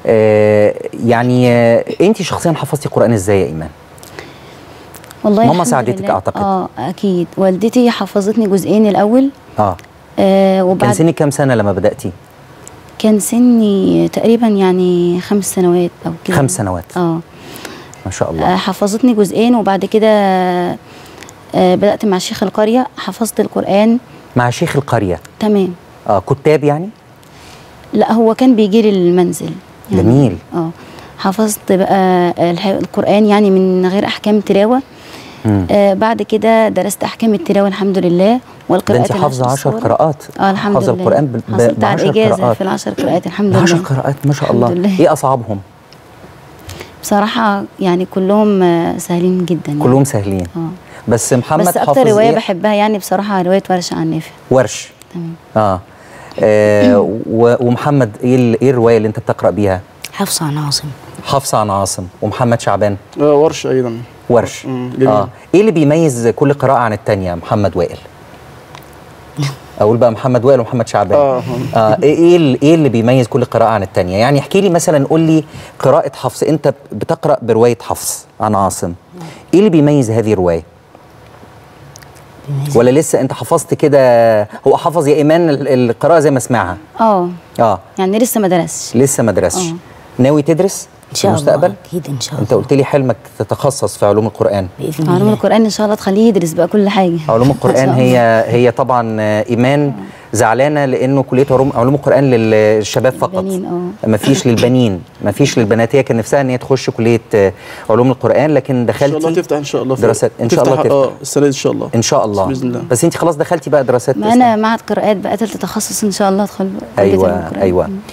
آه يعني آه انت شخصيا حفظتي القران ازاي يا ايمان والله ماما الحمد ساعدتك لله. أعتقد. اه اكيد والدتي حفظتني جزئين الاول اه آه كان وبعد سنك كام سنه لما بداتي كان سني تقريبا يعني خمس سنوات او كده خمس سنوات اه ما شاء آه، الله حفظتني جزئين وبعد كده آه بدات مع شيخ القريه حفظت القران مع شيخ القريه تمام اه كتاب يعني لا هو كان بيجي لي المنزل جميل. اه حفظت بقى الح- القران يعني من غير احكام تلاوه مم. آه بعد كده درست احكام التلاوه الحمد لله ده والقراءات انت حافظه العشر 10 الصغرى. قراءات اه الحمد حافظه لله القران ب- ب- حصلت على بعشر الاجازه قراءات في العشر قراءات الحمد 10 لله قراءات ما شاء الحمد الله لله. ايه اصعبهم بصراحه يعني كلهم آه، سهلين جدا يعني. كلهم سهلين اه بس محمد بس حافظ اكتر روايه إيه؟ بحبها يعني بصراحه روايه ورش عن نافع ورش تمام اه, آه و- ومحمد ايه ال- ايه الروايه اللي انت بتقرا بيها حفص عن عاصم حفصه عن عاصم ومحمد شعبان آه ورش ايضا ورش مم، جميل. اه ايه اللي بيميز كل قراءه عن التانية محمد وائل اقول بقى محمد وائل ومحمد شعبان آه. اه ايه ايه ال- ايه اللي بيميز كل قراءه عن التانية يعني احكي لي مثلا قول لي قراءه حفص انت بتقرا بروايه حفص عن عاصم ايه اللي بيميز هذه الروايه بيميز- ولا لسه انت حفظت كده هو حفظ يا ايمان ال- القراءه زي ما سمعها اه اه يعني لسه ما درسش لسه ما درسش آه. ناوي تدرس ان شاء في المستقبل الله اكيد ان شاء الله انت قلت لي حلمك تتخصص في علوم القران باذن علوم الله القران ان شاء الله تخليه يدرس بقى كل حاجه علوم إن القرآن شاء الله. هي هي طبعا آه، إيمان زعلانة لأنه كلية علوم علوم القرآن للشباب فقط البنين، آه. ما فيش للبنين ما فيش للبنات هي كان نفسها إن هي تخش كلية آه، علوم القرآن لكن ان شاء الله دخلتي تفتح ان شاء الله دراسات ان شاء الله تفتح تفتح اه السنه دي ان شاء الله ان شاء الله بإذن الله. بس انت خلاص دخلتي بقى دراسات ما إسلام. انا معهد قراءات بقى تالتة تخصص ان شاء الله ادخل كلية علوم ايوه القرآن. ايوه